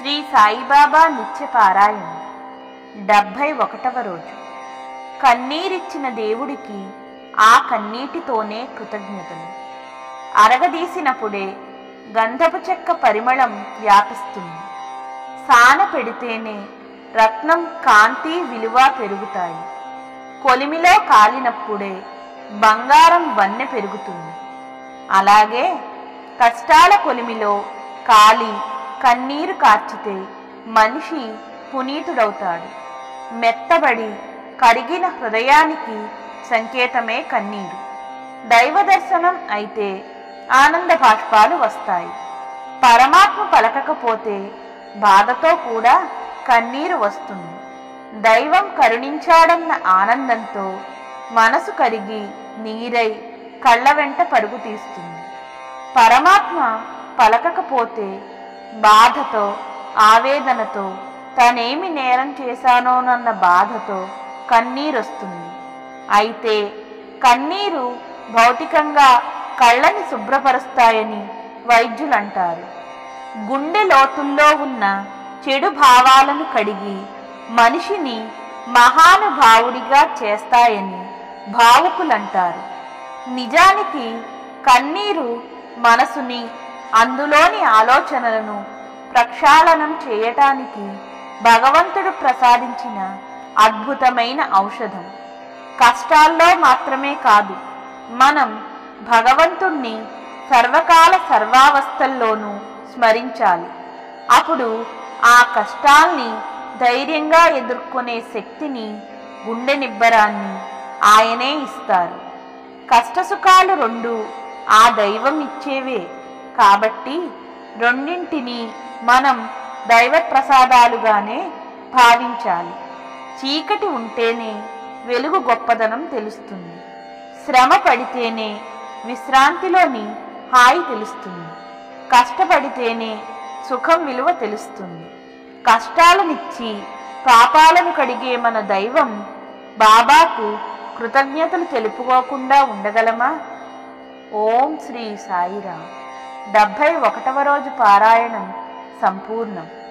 శ్రీ సాయిబాబా నిత్య పారాయణం డెబ్భై ఒకటవ రోజు కన్నీరిచ్చిన దేవుడికి ఆ కన్నీటితోనే కృతజ్ఞతలు అరగదీసినప్పుడే గంధపు చెక్క పరిమళం వ్యాపిస్తుంది సాన పెడితేనే రత్నం కాంతి విలువ పెరుగుతాయి కొలిమిలో కాలినప్పుడే బంగారం వన్నె పెరుగుతుంది అలాగే కష్టాల కొలిమిలో కాలి కన్నీరు కార్చితే మనిషి పునీతుడవుతాడు మెత్తబడి కరిగిన హృదయానికి సంకేతమే కన్నీరు దైవ దర్శనం అయితే ఆనంద బాష్పాలు వస్తాయి పరమాత్మ పలకకపోతే బాధతో కూడా కన్నీరు వస్తుంది దైవం కరుణించాడన్న ఆనందంతో మనసు కరిగి నీరై కళ్ళ వెంట పరుగు తీస్తుంది పరమాత్మ పలకకపోతే బాధతో ఆవేదనతో తనేమి నేరం చేశానోనన్న బాధతో కన్నీరొస్తుంది అయితే కన్నీరు భౌతికంగా కళ్ళని శుభ్రపరుస్తాయని వైద్యులంటారు గుండె లోతుల్లో ఉన్న చెడు భావాలను కడిగి మనిషిని మహానుభావుడిగా చేస్తాయని భావుకులంటారు నిజానికి కన్నీరు మనసుని అందులోని ఆలోచనలను ప్రక్షాళనం చేయటానికి భగవంతుడు ప్రసాదించిన అద్భుతమైన ఔషధం కష్టాల్లో మాత్రమే కాదు మనం భగవంతుణ్ణి సర్వకాల సర్వావస్థల్లోనూ స్మరించాలి అప్పుడు ఆ కష్టాల్ని ధైర్యంగా ఎదుర్కొనే శక్తిని గుండె నిబ్బరాన్ని ఆయనే ఇస్తారు కష్టసుఖాలు రెండు ఆ దైవం ఇచ్చేవే కాబట్టి రెండింటిని మనం దైవ ప్రసాదాలుగానే భావించాలి చీకటి ఉంటేనే వెలుగు గొప్పదనం తెలుస్తుంది శ్రమ పడితేనే విశ్రాంతిలోని హాయి తెలుస్తుంది కష్టపడితేనే సుఖం విలువ తెలుస్తుంది కష్టాలనిచ్చి పాపాలను కడిగే మన దైవం బాబాకు కృతజ్ఞతలు తెలుపుకోకుండా ఉండగలమా ఓం శ్రీ సాయిరామ్ డెబ్భై ఒకటవ రోజు పారాయణం సంపూర్ణం